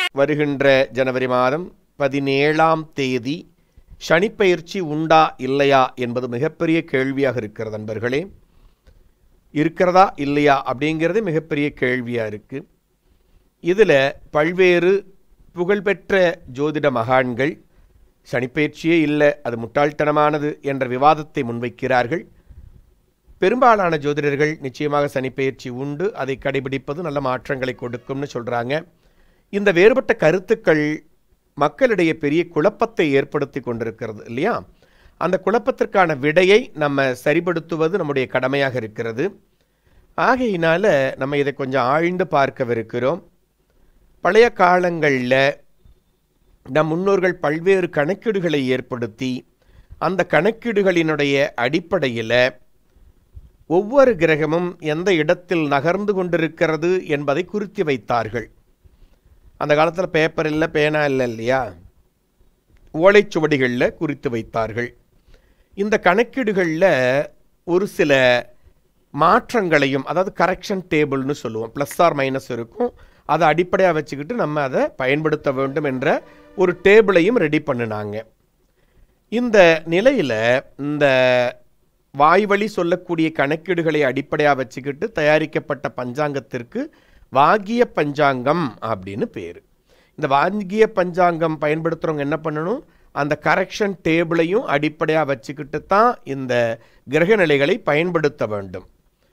வருகின்ற ஜனவரி மாதம் பதினேழாம் தேதி சனிப்பெயர்ச்சி உண்டா இல்லையா என்பது மிகப்பெரிய கேள்வியாக இருக்கிறது நண்பர்களே இருக்கிறதா இல்லையா அப்படிங்கிறது மிகப்பெரிய கேள்வியாக இருக்குது இதில் பல்வேறு புகழ்பெற்ற ஜோதிட மகான்கள் சனிப்பெயர்ச்சியே இல்லை அது முட்டாள்தனமானது என்ற விவாதத்தை முன்வைக்கிறார்கள் பெரும்பாலான ஜோதிடர்கள் நிச்சயமாக சனிப்பெயர்ச்சி உண்டு அதை கடைபிடிப்பது நல்ல மாற்றங்களை கொடுக்கும்னு சொல்கிறாங்க இந்த வேறுபட்ட கருத்துக்கள் மக்களிடையே பெரிய குழப்பத்தை ஏற்படுத்தி கொண்டிருக்கிறது இல்லையா அந்த குழப்பத்திற்கான விடையை நம்ம சரிப்படுத்துவது நம்முடைய கடமையாக இருக்கிறது ஆகையினால நம்ம இதை கொஞ்சம் ஆழ்ந்து பார்க்கவிருக்கிறோம் பழைய காலங்களில் நம் முன்னோர்கள் பல்வேறு கணக்கீடுகளை ஏற்படுத்தி அந்த கணக்கீடுகளினுடைய அடிப்படையில் ஒவ்வொரு கிரகமும் எந்த இடத்தில் நகர்ந்து கொண்டிருக்கிறது என்பதை குறித்து வைத்தார்கள் அந்த காலத்தில் பேப்பர் இல்லை பேனா இல்லை இல்லையா ஓலைச்சுவடிகளில் குறித்து வைத்தார்கள் இந்த கணக்கீடுகளில் ஒரு சில மாற்றங்களையும் அதாவது கரெக்ஷன் டேபிள்னு சொல்லுவோம் ப்ளஸ் ஆர் மைனஸ் இருக்கும் அதை அடிப்படையாக வச்சுக்கிட்டு நம்ம அதை பயன்படுத்த வேண்டும் என்ற ஒரு டேபிளையும் ரெடி பண்ணினாங்க இந்த நிலையில் இந்த வாய்வழி சொல்லக்கூடிய கணக்கீடுகளை அடிப்படையாக வச்சுக்கிட்டு தயாரிக்கப்பட்ட பஞ்சாங்கத்திற்கு வாகிய பஞ்சாங்கம் அப்படின்னு பேர் இந்த வாங்கிய பஞ்சாங்கம் பயன்படுத்துகிறவங்க என்ன பண்ணணும் அந்த கரெக்ஷன் டேபிளையும் அடிப்படையாக வச்சுக்கிட்டு தான் இந்த கிரக நிலைகளை பயன்படுத்த வேண்டும்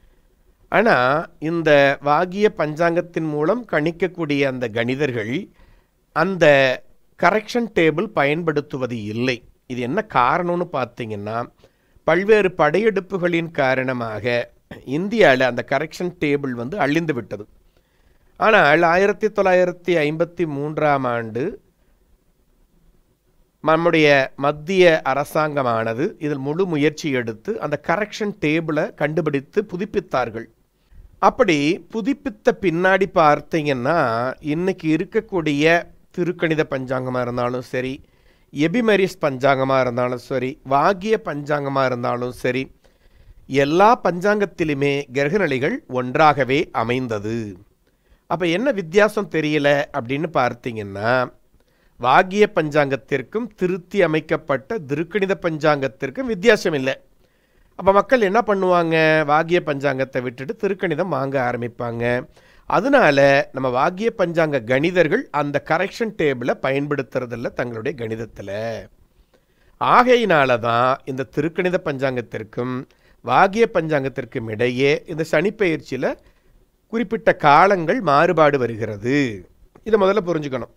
ஆனால் இந்த வாகிய பஞ்சாங்கத்தின் மூலம் கணிக்கக்கூடிய அந்த கணிதர்கள் அந்த கரெக்ஷன் டேபிள் பயன்படுத்துவது இல்லை இது என்ன காரணம்னு பார்த்தீங்கன்னா பல்வேறு படையெடுப்புகளின் காரணமாக இந்தியாவில் அந்த கரெக்ஷன் டேபிள் வந்து அழிந்து விட்டது ஆனால் ஆயிரத்தி தொள்ளாயிரத்தி ஐம்பத்தி மூன்றாம் ஆண்டு நம்முடைய மத்திய அரசாங்கமானது இதில் முழு முயற்சி எடுத்து அந்த கரெக்ஷன் டேபிளை கண்டுபிடித்து புதுப்பித்தார்கள் அப்படி புதுப்பித்த பின்னாடி பார்த்தீங்கன்னா இன்னைக்கு இருக்கக்கூடிய திருக்கணித பஞ்சாங்கமாக இருந்தாலும் சரி எபிமெரிஸ் பஞ்சாங்கமாக இருந்தாலும் சரி வாகிய பஞ்சாங்கமாக இருந்தாலும் சரி எல்லா பஞ்சாங்கத்திலுமே கிரகநிலைகள் ஒன்றாகவே அமைந்தது அப்போ என்ன வித்தியாசம் தெரியல அப்படின்னு பார்த்தீங்கன்னா வாகிய பஞ்சாங்கத்திற்கும் திருத்தி அமைக்கப்பட்ட திருக்கணித பஞ்சாங்கத்திற்கும் வித்தியாசம் இல்லை அப்போ மக்கள் என்ன பண்ணுவாங்க வாகிய பஞ்சாங்கத்தை விட்டுட்டு திருக்கணிதம் வாங்க ஆரம்பிப்பாங்க அதனால நம்ம வாகிய பஞ்சாங்க கணிதர்கள் அந்த கரெக்ஷன் டேபிளை பயன்படுத்துறதில்ல தங்களுடைய கணிதத்தில் ஆகையினால தான் இந்த திருக்கணித பஞ்சாங்கத்திற்கும் வாகிய பஞ்சாங்கத்திற்கும் இடையே இந்த சனிப்பெயர்ச்சியில் குறிப்பிட்ட காலங்கள் மாறுபாடு வருகிறது இதை முதல்ல புரிஞ்சுக்கணும்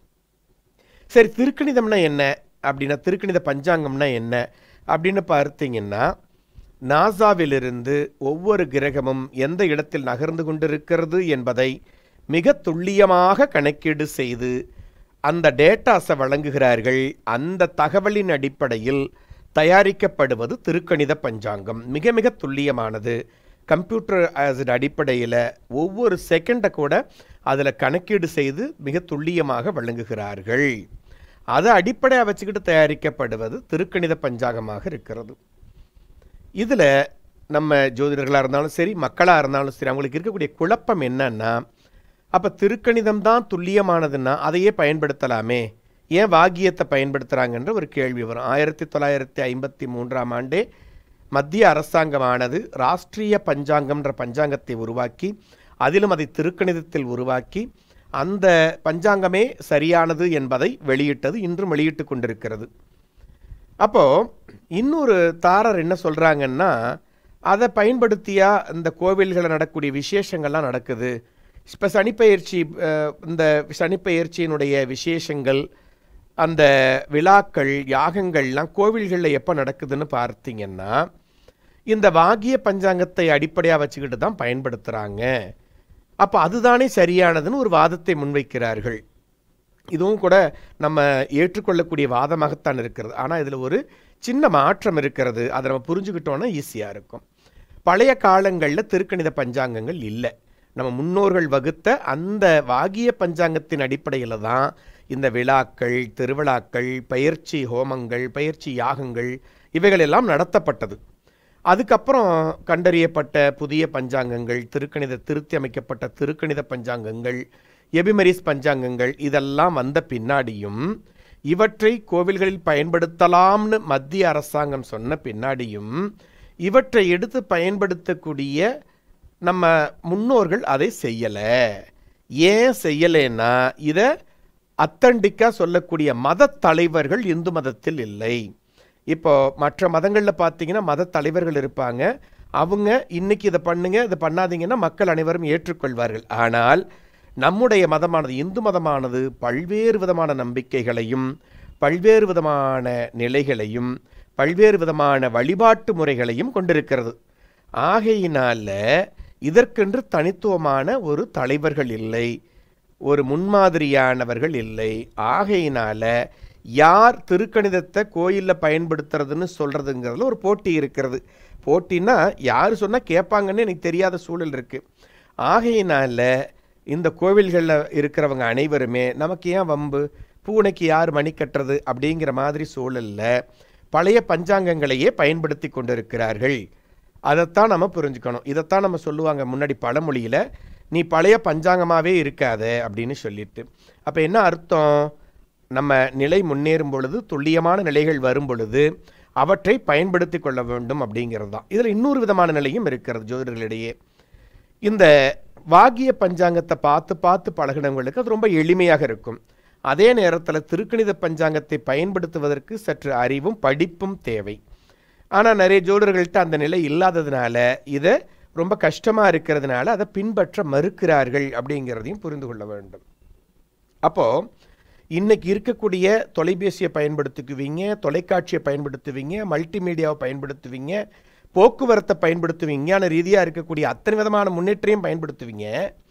சரி திருக்கணிதம்னா என்ன அப்படின்னா திருக்கணித பஞ்சாங்கம்னா என்ன அப்படின்னு பார்த்தீங்கன்னா நாசாவிலிருந்து ஒவ்வொரு கிரகமும் எந்த இடத்தில் நகர்ந்து கொண்டிருக்கிறது என்பதை மிக துல்லியமாக கணக்கீடு செய்து அந்த டேட்டாஸை வழங்குகிறார்கள் அந்த தகவலின் அடிப்படையில் தயாரிக்கப்படுவது திருக்கணித பஞ்சாங்கம் மிக மிக துல்லியமானது கம்ப்யூட்டர் ஆசிட் அடிப்படையில் ஒவ்வொரு செகண்டை கூட அதில் கணக்கீடு செய்து மிக துல்லியமாக வழங்குகிறார்கள் அதை அடிப்படையாக வச்சுக்கிட்டு தயாரிக்கப்படுவது திருக்கணித பஞ்சாங்கமாக இருக்கிறது இதில் நம்ம ஜோதிடர்களாக இருந்தாலும் சரி மக்களாக இருந்தாலும் சரி அவங்களுக்கு இருக்கக்கூடிய குழப்பம் என்னன்னா அப்போ திருக்கணிதம் தான் துல்லியமானதுன்னா அதையே பயன்படுத்தலாமே ஏன் வாகியத்தை பயன்படுத்துகிறாங்கன்ற ஒரு கேள்வி வரும் ஆயிரத்தி தொள்ளாயிரத்தி ஐம்பத்தி மூன்றாம் ஆண்டே மத்திய அரசாங்கமானது ராஷ்ட்ரிய பஞ்சாங்கம்ன்ற பஞ்சாங்கத்தை உருவாக்கி அதிலும் அதை திருக்கணிதத்தில் உருவாக்கி அந்த பஞ்சாங்கமே சரியானது என்பதை வெளியிட்டது இன்றும் வெளியிட்டு கொண்டிருக்கிறது அப்போது இன்னொரு தாரர் என்ன சொல்கிறாங்கன்னா அதை பயன்படுத்தியா இந்த கோவில்களில் நடக்கக்கூடிய விசேஷங்கள்லாம் நடக்குது இப்போ சனிப்பெயர்ச்சி அஹ், இந்த சனிப்பெயர்ச்சியினுடைய விசேஷங்கள் அந்த விழாக்கள் யாகங்கள்லாம் கோவில்களில் எப்போ நடக்குதுன்னு பார்த்தீங்கன்னா இந்த வாகிய பஞ்சாங்கத்தை அடிப்படையாக வச்சுக்கிட்டு தான் பயன்படுத்துகிறாங்க அப்போ அதுதானே சரியானதுன்னு ஒரு வாதத்தை முன்வைக்கிறார்கள் இதுவும் கூட நம்ம ஏற்றுக்கொள்ளக்கூடிய வாதமாகத்தான் இருக்கிறது ஆனால் இதில் ஒரு சின்ன மாற்றம் இருக்கிறது அதை நம்ம புரிஞ்சுக்கிட்டோன்னா ஈஸியாக இருக்கும் பழைய காலங்களில் திருக்கணித பஞ்சாங்கங்கள் இல்லை நம்ம முன்னோர்கள் வகுத்த அந்த வாகிய பஞ்சாங்கத்தின் அடிப்படையில் தான் இந்த விழாக்கள் திருவிழாக்கள் பயிற்சி ஹோமங்கள் பயிற்சி யாகங்கள் இவைகளெல்லாம் நடத்தப்பட்டது அதுக்கப்புறம் கண்டறியப்பட்ட புதிய பஞ்சாங்கங்கள் திருக்கணித திருத்தி அமைக்கப்பட்ட திருக்கணித பஞ்சாங்கங்கள் எபிமெரிஸ் பஞ்சாங்கங்கள் இதெல்லாம் வந்த பின்னாடியும் இவற்றை கோவில்களில் பயன்படுத்தலாம்னு மத்திய அரசாங்கம் சொன்ன பின்னாடியும் இவற்றை எடுத்து பயன்படுத்தக்கூடிய நம்ம முன்னோர்கள் அதை செய்யலை ஏன் செய்யலைன்னா இதை அத்தண்டிக்காக சொல்லக்கூடிய மத தலைவர்கள் இந்து மதத்தில் இல்லை இப்போ மற்ற மதங்களில் பார்த்தீங்கன்னா மத தலைவர்கள் இருப்பாங்க அவங்க இன்னைக்கு இதை பண்ணுங்க இதை பண்ணாதீங்கன்னா மக்கள் அனைவரும் ஏற்றுக்கொள்வார்கள் ஆனால் நம்முடைய மதமானது இந்து மதமானது பல்வேறு விதமான நம்பிக்கைகளையும் பல்வேறு விதமான நிலைகளையும் பல்வேறு விதமான வழிபாட்டு முறைகளையும் கொண்டிருக்கிறது ஆகையினால இதற்கென்று தனித்துவமான ஒரு தலைவர்கள் இல்லை ஒரு முன்மாதிரியானவர்கள் இல்லை ஆகையினால யார் திருக்கணிதத்தை கோயிலில் பயன்படுத்துறதுன்னு சொல்கிறதுங்கிறதுல ஒரு போட்டி இருக்கிறது போட்டின்னா யார் சொன்னால் கேட்பாங்கன்னு எனக்கு தெரியாத சூழல் இருக்குது ஆகையினால இந்த கோவில்களில் இருக்கிறவங்க அனைவருமே நமக்கு ஏன் வம்பு பூனைக்கு யார் மணி கட்டுறது அப்படிங்கிற மாதிரி சூழலில் பழைய பஞ்சாங்கங்களையே பயன்படுத்தி கொண்டிருக்கிறார்கள் அதைத்தான் நம்ம புரிஞ்சுக்கணும் இதைத்தான் நம்ம சொல்லுவாங்க முன்னாடி பழமொழியில் நீ பழைய பஞ்சாங்கமாகவே இருக்காத அப்படின்னு சொல்லிட்டு அப்போ என்ன அர்த்தம் நம்ம நிலை முன்னேறும் பொழுது துல்லியமான நிலைகள் வரும் பொழுது அவற்றை பயன்படுத்தி கொள்ள வேண்டும் அப்படிங்கிறது தான் இதில் இன்னொரு விதமான நிலையும் இருக்கிறது ஜோதிடர்களிடையே இந்த வாகிய பஞ்சாங்கத்தை பார்த்து பார்த்து பழகினவங்களுக்கு அது ரொம்ப எளிமையாக இருக்கும் அதே நேரத்தில் திருக்கணித பஞ்சாங்கத்தை பயன்படுத்துவதற்கு சற்று அறிவும் படிப்பும் தேவை ஆனால் நிறைய ஜோடர்கள்ட்ட அந்த நிலை இல்லாததுனால இதை ரொம்ப கஷ்டமாக இருக்கிறதுனால அதை பின்பற்ற மறுக்கிறார்கள் அப்படிங்கிறதையும் புரிந்து கொள்ள வேண்டும் அப்போது இன்னைக்கு இருக்கக்கூடிய தொலைபேசியை பயன்படுத்திக்குவீங்க தொலைக்காட்சியை பயன்படுத்துவீங்க மல்டிமீடியாவை பயன்படுத்துவீங்க போக்குவரத்தை பயன்படுத்துவீங்க விஞ்ஞான ரீதியாக இருக்கக்கூடிய அத்தனை விதமான முன்னேற்றையும் பயன்படுத்துவீங்க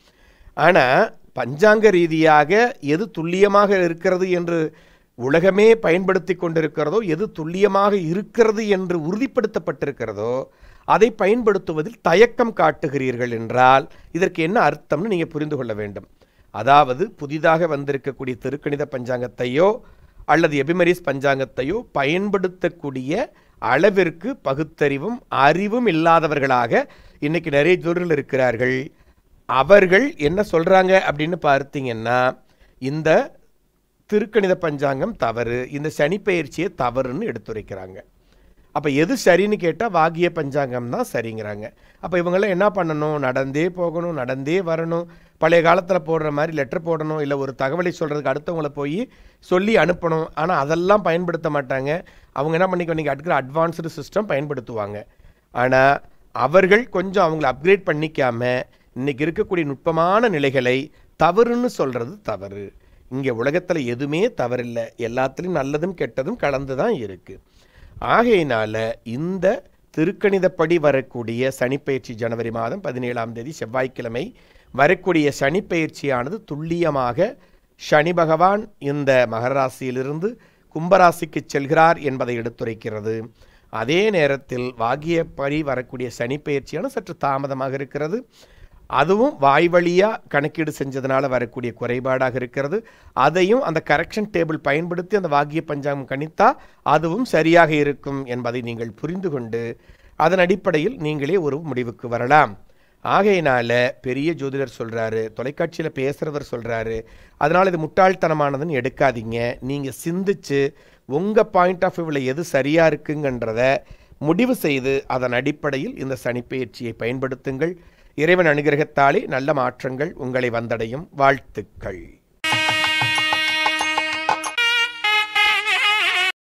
ஆனால் பஞ்சாங்க ரீதியாக எது துல்லியமாக இருக்கிறது என்று உலகமே பயன்படுத்தி கொண்டிருக்கிறதோ எது துல்லியமாக இருக்கிறது என்று உறுதிப்படுத்தப்பட்டிருக்கிறதோ அதை பயன்படுத்துவதில் தயக்கம் காட்டுகிறீர்கள் என்றால் இதற்கு என்ன அர்த்தம்னு நீங்கள் புரிந்து கொள்ள வேண்டும் அதாவது புதிதாக வந்திருக்கக்கூடிய திருக்கணித பஞ்சாங்கத்தையோ அல்லது எபிமரிஸ் பஞ்சாங்கத்தையோ பயன்படுத்தக்கூடிய அளவிற்கு பகுத்தறிவும் அறிவும் இல்லாதவர்களாக இன்னைக்கு நிறைய ஜோர்கள் இருக்கிறார்கள் அவர்கள் என்ன சொல்றாங்க அப்படின்னு பார்த்தீங்கன்னா இந்த திருக்கணித பஞ்சாங்கம் தவறு இந்த சனிப்பெயர்ச்சியை தவறுன்னு எடுத்துரைக்கிறாங்க அப்போ எது சரின்னு கேட்டால் வாகிய பஞ்சாங்கம் தான் சரிங்கிறாங்க அப்போ இவங்கெல்லாம் என்ன பண்ணணும் நடந்தே போகணும் நடந்தே வரணும் பழைய காலத்தில் போடுற மாதிரி லெட்டர் போடணும் இல்லை ஒரு தகவலை சொல்கிறதுக்கு அடுத்தவங்களை போய் சொல்லி அனுப்பணும் ஆனால் அதெல்லாம் பயன்படுத்த மாட்டாங்க அவங்க என்ன பண்ணிக்க நீங்கள் அடுக்கிற அட்வான்ஸ்டு சிஸ்டம் பயன்படுத்துவாங்க ஆனால் அவர்கள் கொஞ்சம் அவங்கள அப்கிரேட் பண்ணிக்காம இன்னைக்கு இருக்கக்கூடிய நுட்பமான நிலைகளை தவறுன்னு சொல்கிறது தவறு இங்கே உலகத்தில் எதுவுமே தவறில்லை எல்லாத்துலேயும் நல்லதும் கெட்டதும் கலந்து தான் இருக்குது ஆகையினால இந்த திருக்கணிதப்படி வரக்கூடிய சனிப்பெயர்ச்சி ஜனவரி மாதம் பதினேழாம் தேதி செவ்வாய்க்கிழமை வரக்கூடிய சனிப்பெயர்ச்சியானது துல்லியமாக சனி பகவான் இந்த மகர ராசியிலிருந்து கும்பராசிக்கு செல்கிறார் என்பதை எடுத்துரைக்கிறது அதே நேரத்தில் வாகியப்படி வரக்கூடிய சனிப்பெயர்ச்சியான சற்று தாமதமாக இருக்கிறது அதுவும் வாய் வழியாக கணக்கீடு செஞ்சதுனால வரக்கூடிய குறைபாடாக இருக்கிறது அதையும் அந்த கரெக்ஷன் டேபிள் பயன்படுத்தி அந்த வாக்கிய பஞ்சாங்கம் கணித்தா அதுவும் சரியாக இருக்கும் என்பதை நீங்கள் புரிந்து கொண்டு அதன் அடிப்படையில் நீங்களே ஒரு முடிவுக்கு வரலாம் ஆகையினால பெரிய ஜோதிடர் சொல்றாரு தொலைக்காட்சியில் பேசுறவர் சொல்றாரு அதனால இது முட்டாள்தனமானதுன்னு எடுக்காதீங்க நீங்க சிந்திச்சு உங்க பாயிண்ட் ஆஃப் வியூவில் எது சரியா இருக்குங்கன்றத முடிவு செய்து அதன் அடிப்படையில் இந்த சனிப்பெயர்ச்சியை பயன்படுத்துங்கள் இறைவன் அனுகிரகத்தாலே நல்ல மாற்றங்கள் உங்களை வந்தடையும் வாழ்த்துக்கள்